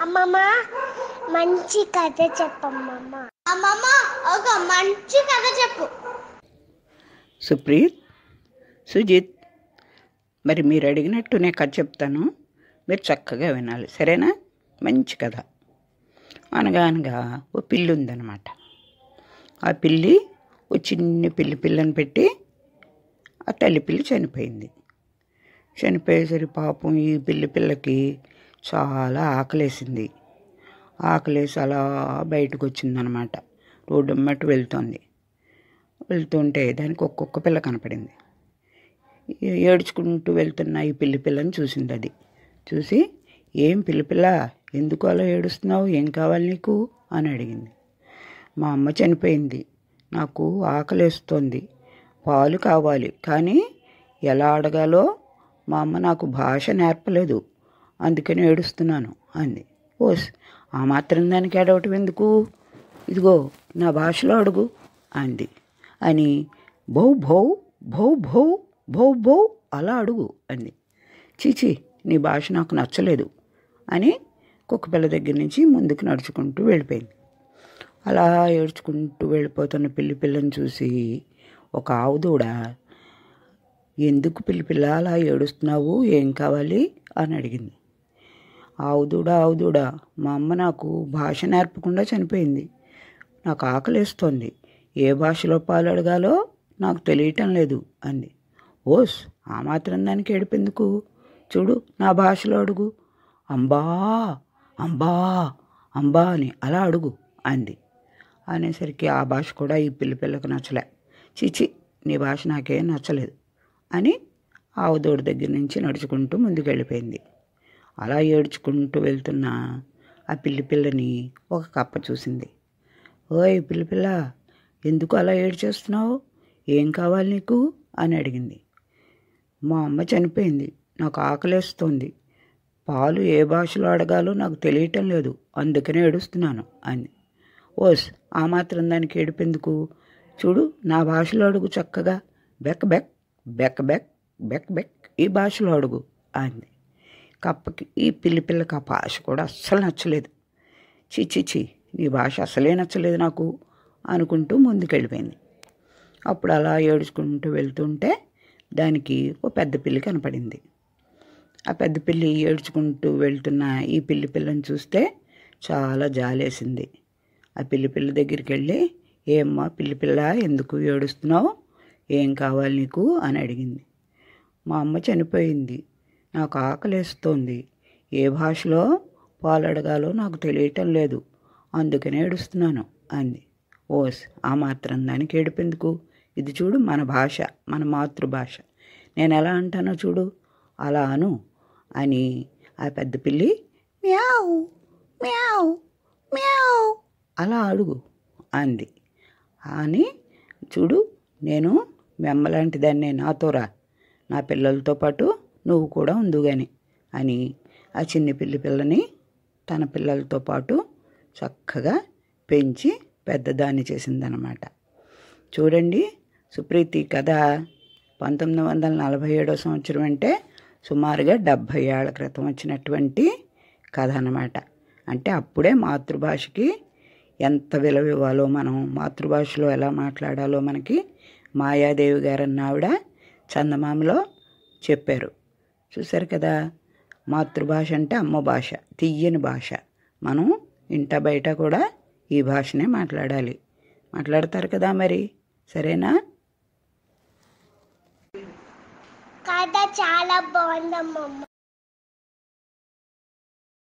అమ్మమ్మ మంచి కథ చెప్పమ్మమ్మ అమ్మమ్మ ఒక మంచి కథ చెప్పు సుప్రీత్ సుజిత్ మరి మీరు అడిగినట్టు నేను కథ చెప్తాను మీరు చక్కగా వినాలి సరేనా మంచి కథ అనగా అనగా ఓ పిల్లి ఉందన్నమాట ఆ పిల్లి ఓ చిన్ని పిల్లి పిల్లని పెట్టి ఆ తల్లి పిల్లి చనిపోయింది చనిపోయేసరి పాపం ఈ పిల్లి పిల్లకి చాలా ఆకలేసింది ఆకలేసి అలా బయటకు వచ్చిందనమాట రోడ్డు అమ్మటి వెళ్తోంది వెళ్తుంటే దానికి ఒక్కొక్క పిల్ల కనపడింది ఏ- ఏడ్చుకుంటూ వెళ్తున్న ఈ పిల్లి పిల్లని చూసింది అది చూసి ఏం పిల్లి పిల్ల ఎందుకు అలా ఏడుస్తున్నావు ఏం కావాలి నీకు అని అడిగింది మా అమ్మ చనిపోయింది నాకు ఆకలేస్తోంది పాలు కావాలి కానీ ఎలా అడగాలో మా అమ్మ నాకు భాష నేర్పలేదు అందుకని ఏడుస్తున్నాను అంది ఓస్ ఆ మాత్రం దానికి ఏడవటం ఎందుకు ఇదిగో నా భాషలో అడుగు అంది అని భౌ భౌ భౌ భౌ భౌ భౌ అలా అడుగు అంది చీచి నీ భాష నాకు నచ్చలేదు అని కుక్కపిల్ల దగ్గర నుంచి ముందుకు నడుచుకుంటూ వెళ్ళిపోయింది అలా ఏడ్చుకుంటూ వెళ్ళిపోతున్న పిల్లి పిల్లని చూసి ఒక ఆవు దూడ ఎందుకు పిల్లి పిల్ల అలా ఏడుస్తున్నావు ఏం కావాలి అని అడిగింది ఆవుదూడా ఆవుదూడా మా అమ్మ నాకు భాష నేర్పకుండా చనిపోయింది నాకు ఆకలేస్తోంది ఏ భాషలో పాలు అడగాలో నాకు తెలియటం లేదు అంది ఓస్ ఆ మాత్రం దానికి ఏడిపెందుకు చూడు నా భాషలో అడుగు అంబా అంబా అంబా అని అలా అడుగు అంది అనేసరికి ఆ భాష కూడా ఈ పిల్లి పిల్లకు నచ్చలే చిచి నీ భాష నాకేం నచ్చలేదు అని ఆవుదోడి దగ్గర నుంచి నడుచుకుంటూ ముందుకు వెళ్ళిపోయింది అలా ఏడ్చుకుంటూ వెళ్తున్న ఆ పిల్లి పిల్లని ఒక కప్ప చూసింది ఓయ్ పిల్లి పిల్ల ఎందుకు అలా ఏడ్చేస్తున్నావు ఏం కావాలి నీకు అని అడిగింది మా అమ్మ చనిపోయింది నాకు ఆకలేస్తోంది పాలు ఏ భాషలో అడగాలో నాకు తెలియటం లేదు అందుకనే ఏడుస్తున్నాను అంది ఓస్ ఆ మాత్రం దానికి ఏడిపెందుకు చూడు నా భాషలో అడుగు చక్కగా బెక్ బెక్ బెక్ బెక్ బెక్ బెక్ ఈ భాషలో అడుగు అంది కప్పకి ఈ పిల్లి పిల్లకి ఆ భాష కూడా అస్సలు నచ్చలేదు చి చి చి నీ భాష అసలే నచ్చలేదు నాకు అనుకుంటూ ముందుకెళ్ళిపోయింది అప్పుడు అలా ఏడుచుకుంటూ వెళ్తుంటే దానికి ఓ పెద్ద పిల్లి కనపడింది ఆ పెద్ద పిల్లి ఏడ్చుకుంటూ వెళ్తున్న ఈ పిల్లి పిల్లని చూస్తే చాలా జాలేసింది ఆ పిల్లి పిల్ల దగ్గరికి వెళ్ళి ఏమ్మా పిల్లి పిల్ల ఎందుకు ఏడుస్తున్నావు ఏం కావాలి నీకు అని అడిగింది మా అమ్మ చనిపోయింది నాకు ఆకలేస్తోంది ఏ భాషలో పాలు అడగాలో నాకు తెలియటం లేదు అందుకనే ఏడుస్తున్నాను అంది ఓస్ ఆ మాత్రం దానికి ఏడుపెందుకు ఇది చూడు మన భాష మన మాతృభాష నేను ఎలా అంటానో చూడు అలా అను అని ఆ పెద్ద పిల్లి మ్యావ్ మ్యావ్ మ్యావ్ అలా అడుగు అంది అని చూడు నేను మెమ్మలాంటి దాన్ని నాతో రా నా పిల్లలతో పాటు నువ్వు కూడా ఉందుగాని అని ఆ చిన్ని పిల్లి పిల్లని తన పిల్లలతో పాటు చక్కగా పెంచి పెద్దదాన్ని చేసిందనమాట చూడండి సుప్రీతి కథ పంతొమ్మిది వందల నలభై ఏడో సంవత్సరం అంటే సుమారుగా డెబ్భై ఏళ్ల క్రితం వచ్చినటువంటి కథ అన్నమాట అంటే అప్పుడే మాతృభాషకి ఎంత విలువ ఇవ్వాలో మనం మాతృభాషలో ఎలా మాట్లాడాలో మనకి మాయాదేవి గారు అన్న ఆవిడ చందమామలో చెప్పారు చూశారు కదా మాతృభాష అంటే అమ్మ భాష తీయని భాష మనం ఇంట బయట కూడా ఈ భాషనే మాట్లాడాలి మాట్లాడతారు కదా మరి సరేనా కథ చాలా బాగుందమ్మమ్మ